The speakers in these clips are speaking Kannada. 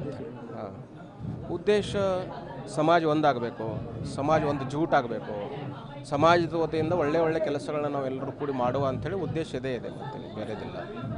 ಹಾಂ ಉದ್ದೇಶ ಸಮಾಜ ಒಂದಾಗಬೇಕು ಸಮಾಜ ಒಂದು ಜೂಟಾಗಬೇಕು ಸಮಾಜದ ವತಿಯಿಂದ ಒಳ್ಳೆ ಒಳ್ಳೆ ಕೆಲಸಗಳನ್ನ ನಾವೆಲ್ಲರೂ ಕೂಡಿ ಮಾಡುವ ಅಂಥೇಳಿ ಉದ್ದೇಶ ಇದೇ ಇದೆ ಮತ್ತೆ ಬೇರೆದಿಲ್ಲ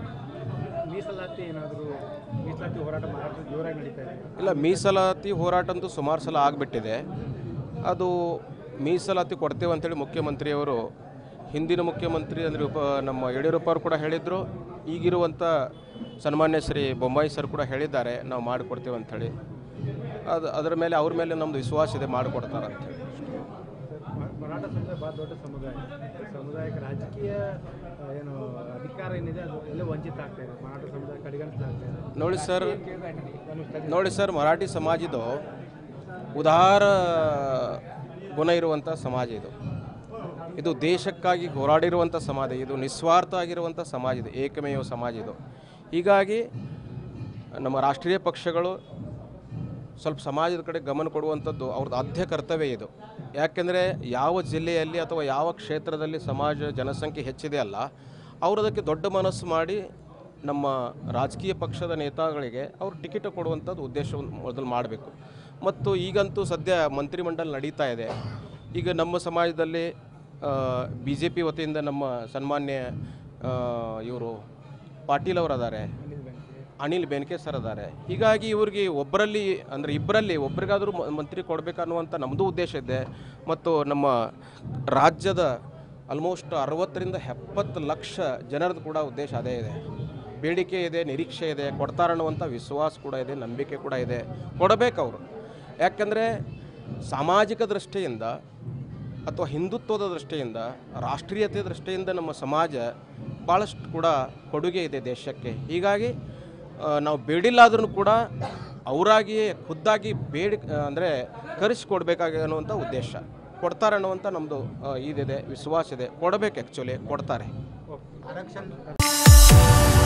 ಮೀಸಲಾತಿ ಏನಾದರೂ ಮೀಸಲಾತಿ ಹೋರಾಟ ಮಹಾರಾಷ್ಟ್ರ ಜೋರಾಗಿ ನಡೀತಾ ಇದೆ ಇಲ್ಲ ಮೀಸಲಾತಿ ಹೋರಾಟ ಅಂತೂ ಸುಮಾರು ಸಲ ಆಗಿಬಿಟ್ಟಿದೆ ಅದು ಮೀಸಲಾತಿ ಕೊಡ್ತೇವೆ ಅಂತೇಳಿ ಮುಖ್ಯಮಂತ್ರಿಯವರು ಹಿಂದಿನ ಮುಖ್ಯಮಂತ್ರಿ ಅಂದರೆ ಉಪ ನಮ್ಮ ಯಡಿಯೂರಪ್ಪ ಅವರು ಕೂಡ ಹೇಳಿದರು ಈಗಿರುವಂಥ ಸನ್ಮಾನ್ಯ ಶ್ರೀ ಬೊಮ್ಮಾಯಿ ಸರ್ ಕೂಡ ಹೇಳಿದ್ದಾರೆ ನಾವು ಮಾಡಿಕೊಡ್ತೇವೆ ಅಂಥೇಳಿ ಅದು ಅದರ ಮೇಲೆ ಅವ್ರ ಮೇಲೆ ನಮ್ಮದು ವಿಶ್ವಾಸ ಇದೆ ಮಾಡಿಕೊಡ್ತಾರೆ ಅಂಥೇಳಿ ಮ- ಮರಾಠ ಸಮುದಾಯ ಭಾಳ ದೊಡ್ಡ ಸಮುದಾಯ ಸಮುದಾಯಕ್ಕೆ ರಾಜಕೀಯ ಆ, ಏನು ಅಧಿಕಾರ ಏನಿದೆ ಅದು ಎಲ್ಲ ವಂಚಿತ ಆಗ್ತಾ ಇದೆ ಮರಾಠ ಸಮುದಾಯ ಕಡೆಗಣಿಸಲಾಗ್ತಾ ಇದೆ ನೋಡಿ ಸರ್ ನಾನು ಸ್ಥಳೀಯ ನೋಡಿ ಸರ್ ಮರಾಠಿ ಸಮಾಜದ್ದು ಉದಾರ ಗುಣ ಇರುವಂಥ ಸಮಾಜ ಇದು ಇದು ದೇಶಕ್ಕಾಗಿ ಹೋರಾಡಿರುವಂಥ ಸಮಾಜ ಇದು ನಿಸ್ವಾರ್ಥ ಆಗಿರುವಂಥ ಸಮಾಜ ಇದು ಏಕಮೇವ ಸಮಾಜ ಇದು ಹೀಗಾಗಿ ನಮ್ಮ ರಾಷ್ಟ್ರೀಯ ಪಕ್ಷಗಳು ಸ್ವಲ್ಪ ಸಮಾಜದ ಕಡೆ ಗಮನ ಕೊಡುವಂಥದ್ದು ಅವ್ರದ್ದು ಆದ್ಯ ಕರ್ತವ್ಯ ಇದು ಯಾಕೆಂದರೆ ಯಾವ ಜಿಲ್ಲೆಯಲ್ಲಿ ಅಥವಾ ಯಾವ ಕ್ಷೇತ್ರದಲ್ಲಿ ಸಮಾಜ ಜನಸಂಖ್ಯೆ ಹೆಚ್ಚಿದೆ ಅಲ್ಲ ಅವರು ಅದಕ್ಕೆ ದೊಡ್ಡ ಮನಸ್ಸು ಮಾಡಿ ನಮ್ಮ ರಾಜಕೀಯ ಪಕ್ಷದ ನೇತಾಗಳಿಗೆ ಅವರು ಟಿಕೆಟ್ ಕೊಡುವಂಥದ್ದು ಉದ್ದೇಶವನ್ನು ಮೊದಲು ಮಾಡಬೇಕು ಮತ್ತು ಈಗಂತೂ ಸದ್ಯ ಮಂತ್ರಿಮಂಡಲ ನಡೀತಾ ಇದೆ ಈಗ ನಮ್ಮ ಸಮಾಜದಲ್ಲಿ ಬಿ ಜೆ ಪಿ ವತಿಯಿಂದ ನಮ್ಮ ಸನ್ಮಾನ್ಯ ಇವರು ಪಾಟೀಲ್ ಅವರದ್ದಾರೆ ಅನಿಲ್ ಬೆನ್ಕೆ ಸರ್ ಅದಾರೆ ಹೀಗಾಗಿ ಇವ್ರಿಗೆ ಒಬ್ಬರಲ್ಲಿ ಅಂದರೆ ಇಬ್ಬರಲ್ಲಿ ಒಬ್ರಿಗಾದರೂ ಮ- ಮಂತ್ರಿ ಕೊಡಬೇಕನ್ನುವಂಥ ನಮ್ಮದು ಉದ್ದೇಶ ಇದೆ ಮತ್ತು ನಮ್ಮ ರಾಜ್ಯದ ಆಲ್ಮೋಸ್ಟ್ ಅರವತ್ತರಿಂದ ಎಪ್ಪತ್ತು ಲಕ್ಷ ಜನರದ್ದು ಕೂಡ ಉದ್ದೇಶ ಅದೇ ಇದೆ ಬೇಡಿಕೆ ಇದೆ ನಿರೀಕ್ಷೆ ಇದೆ ಕೊಡ್ತಾರನ್ನುವಂಥ ವಿಶ್ವಾಸ ಕೂಡ ಇದೆ ನಂಬಿಕೆ ಕೂಡ ಇದೆ ಕೊಡಬೇಕು ಅವರು ಯಾಕಂದರೆ ಸಾಮಾಜಿಕ ದೃಷ್ಟಿಯಿಂದ ಅಥವಾ ಹಿಂದುತ್ವದ ದೃಷ್ಟಿಯಿಂದ ರಾಷ್ಟ್ರೀಯತೆ ದೃಷ್ಟಿಯಿಂದ ನಮ್ಮ ಸಮಾಜ ಭಾಳಷ್ಟು ಕೂಡ ಕೊಡುಗೆ ಇದೆ ದೇಶಕ್ಕೆ ಹೀಗಾಗಿ ಆ, ನಾವು ಬೇಡಿಲ್ಲಾದ್ರೂ ಕೂಡ ಅವರಾಗಿಯೇ ಖುದ್ದಾಗಿ ಬೇಡಿ ಅಂದರೆ ಕರೆಸಿಕೊಡ್ಬೇಕಾಗಿ ಅನ್ನುವಂಥ ಉದ್ದೇಶ ಕೊಡ್ತಾರೆ ಅನ್ನುವಂಥ ನಮ್ಮದು ಇದಿದೆ ವಿಶ್ವಾಸ ಇದೆ ಕೊಡಬೇಕು ಆ್ಯಕ್ಚುಲಿ ಕೊಡ್ತಾರೆ ಆರಕ್ಷಣ